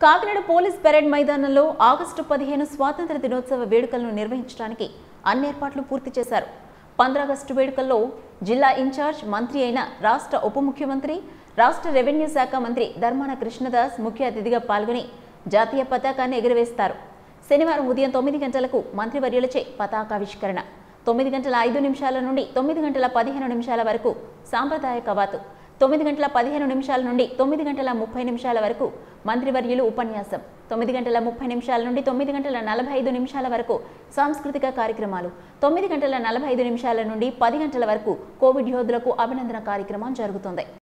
Kakinada police parade మైదానంలో August పదిహేను స్వాతంత్ర దినోత్సవ వేడుకలను నిర్వహించడానికి అన్ని ఏర్పాట్లు పూర్తి చేశారు పంద్రాగస్టు వేడుకల్లో జిల్లా ఇన్ఛార్జ్ మంత్రి అయిన రాష్ట్ర ఉప ముఖ్యమంత్రి రాష్ట్ర రెవెన్యూ శాఖ మంత్రి ధర్మాన కృష్ణదాస్ ముఖ్య అతిథిగా పాల్గొని జాతీయ పతాకాన్ని ఎగురవేస్తారు శనివారం ఉదయం తొమ్మిది గంటలకు మంత్రివర్యులచే పతాకావిష్కరణ తొమ్మిది గంటల ఐదు నిమిషాల నుండి తొమ్మిది గంటల పదిహేను నిమిషాల వరకు సాంప్రదాయ కవాతు తొమ్మిది గంటల పదిహేను నిమిషాల నుండి తొమ్మిది గంటల ముప్పై నిమిషాల వరకు మంత్రివర్యులు ఉపన్యాసం తొమ్మిది గంటల ముప్పై నిమిషాల నుండి తొమ్మిది గంటల నలభై ఐదు నిమిషాల వరకు సాంస్కృతిక కార్యక్రమాలు తొమ్మిది గంటల నలభై ఐదు నిమిషాల నుండి పది గంటల వరకు కోవిడ్ యోధులకు అభినందన కార్యక్రమం జరుగుతుంది